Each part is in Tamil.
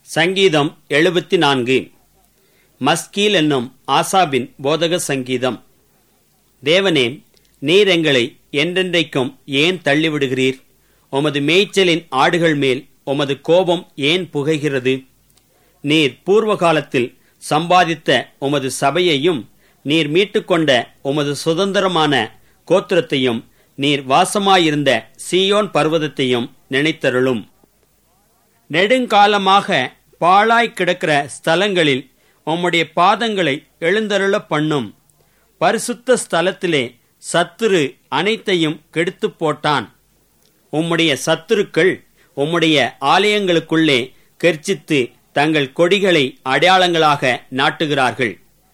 சங்கீதம் எழுபத்தி நான்கு மஸ்கீல் என்னும் ஆசாபின் போதக சங்கீதம் தேவனே நீர் எங்களை என்றென்றைக்கும் ஏன் தள்ளிவிடுகிறீர் உமது மேய்ச்சலின் ஆடுகள் மேல் உமது கோபம் ஏன் புகைகிறது நீர் பூர்வ காலத்தில் சம்பாதித்த உமது சபையையும் நீர் மீட்டுக்கொண்ட உமது சுதந்திரமான கோத்திரத்தையும் நீர் வாசமாயிருந்த சீயோன் பர்வதத்தையும் நினைத்தருளும் நெடுங்காலமாக பாழாய் கிடக்கிற ஸ்தலங்களில் உம்முடைய பாதங்களை எழுந்தருள பண்ணும் பரிசுத்த ஸ்தலத்திலே சத்துரு அனைத்தையும் கெடுத்துப் போட்டான் உம்முடைய சத்துருக்கள் உம்முடைய ஆலயங்களுக்குள்ளே கெர்ச்சித்து தங்கள் கொடிகளை அடையாளங்களாக நாட்டுகிறார்கள்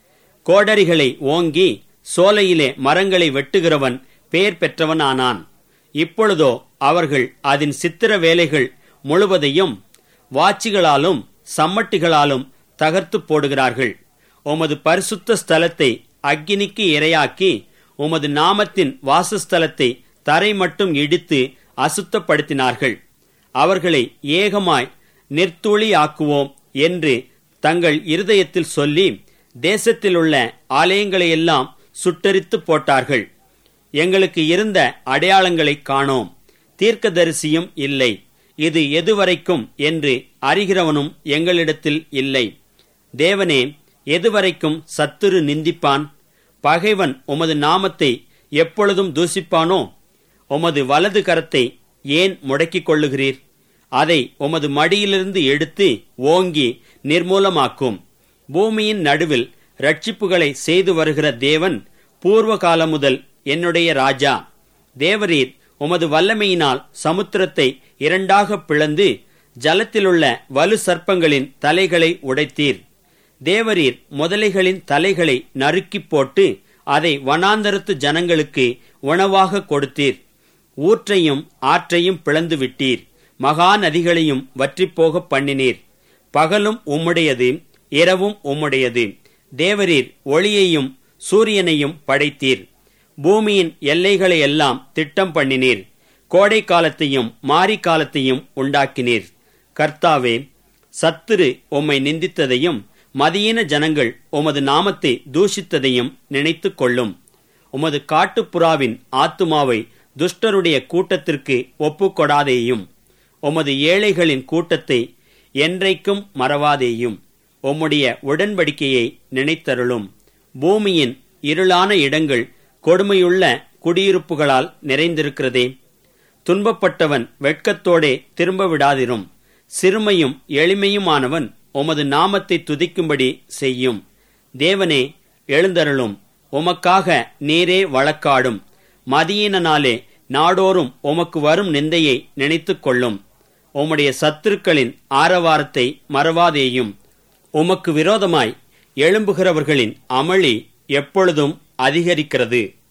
கோடரிகளை ஓங்கி சோலையிலே மரங்களை வெட்டுகிறவன் பெயர் பெற்றவனானான் இப்பொழுதோ அவர்கள் அதன் சித்திர வேலைகள் முழுவதையும் வாச்சிகளாலும் சம்மட்டிகளாலும் தகர்த்து போடுகிறார்கள் உமது பரிசுத்த ஸ்தலத்தை அக்கினிக்கு இரையாக்கி உமது நாமத்தின் வாசஸ்தலத்தை தரை மட்டும் இடித்து அசுத்தப்படுத்தினார்கள் அவர்களை ஏகமாய் நிர்த்தூளியாக்குவோம் என்று தங்கள் இருதயத்தில் சொல்லி தேசத்திலுள்ள ஆலயங்களையெல்லாம் சுட்டரித்து போட்டார்கள் எங்களுக்கு இருந்த அடையாளங்களை காணோம் தீர்க்கதரிசியும் இல்லை இது எதுவரைக்கும் என்று அறிகிறவனும் எங்களிடத்தில் இல்லை தேவனே எதுவரைக்கும் சத்துரு நிந்திப்பான் பகைவன் உமது நாமத்தை எப்பொழுதும் தூசிப்பானோ உமது வலது கரத்தை ஏன் முடக்கிக் கொள்ளுகிறீர் அதை உமது மடியிலிருந்து எடுத்து ஓங்கி நிர்மூலமாக்கும் பூமியின் நடுவில் ரட்சிப்புகளை செய்து வருகிற தேவன் பூர்வ காலம் முதல் என்னுடைய ராஜா தேவரீர் உமது வல்லமையினால் சமுத்திரத்தை இரண்டாக பிளந்து ஜலத்திலுள்ள வலு சர்ப்பங்களின் தலைகளை உடைத்தீர் தேவரீர் முதலைகளின் தலைகளை நறுக்கிப் போட்டு அதை வனாந்தரத்து ஜனங்களுக்கு உணவாக கொடுத்தீர் ஊற்றையும் ஆற்றையும் பிளந்து விட்டீர் மகா நதிகளையும் வற்றிப்போக பண்ணினீர் பகலும் உம்முடையது இரவும் உம்முடையது தேவரீர் ஒளியையும் சூரியனையும் படைத்தீர் பூமியின் எல்லைகளை எல்லாம் திட்டம் பண்ணினீர் கோடை காலத்தையும் மாரி காலத்தையும் உண்டாக்கினீர் கர்த்தாவே சத்துரு உம்மை நிந்தித்ததையும் மதியீன ஜனங்கள் உமது நாமத்தை தூஷித்ததையும் நினைத்து கொள்ளும் உமது காட்டுப்புறாவின் ஆத்துமாவை துஷ்டருடைய கூட்டத்திற்கு ஒப்புக்கொடாதேயும் உமது ஏழைகளின் கூட்டத்தை என்றைக்கும் மறவாதேயும் உம்முடைய உடன்படிக்கையை நினைத்தருளும் பூமியின் இருளான இடங்கள் கொடுமையுள்ள குடியிருப்புகளால் நிறைந்திருக்கிறதே துன்பப்பட்டவன் வெட்கத்தோடே திரும்ப விடாதிரும் சிறுமையும் எளிமையுமானவன் உமது நாமத்தை துதிக்கும்படி செய்யும் தேவனே எழுந்தருளும் உமக்காக நீரே வழக்காடும் மதியினாலே நாடோறும் உமக்கு வரும் நிந்தையை நினைத்து கொள்ளும் உம்முடைய சத்துருக்களின் ஆரவாரத்தை மறவாதேயும் உமக்கு விரோதமாய் எழும்புகிறவர்களின் அமளி எப்பொழுதும் அதிகரிக்கிறது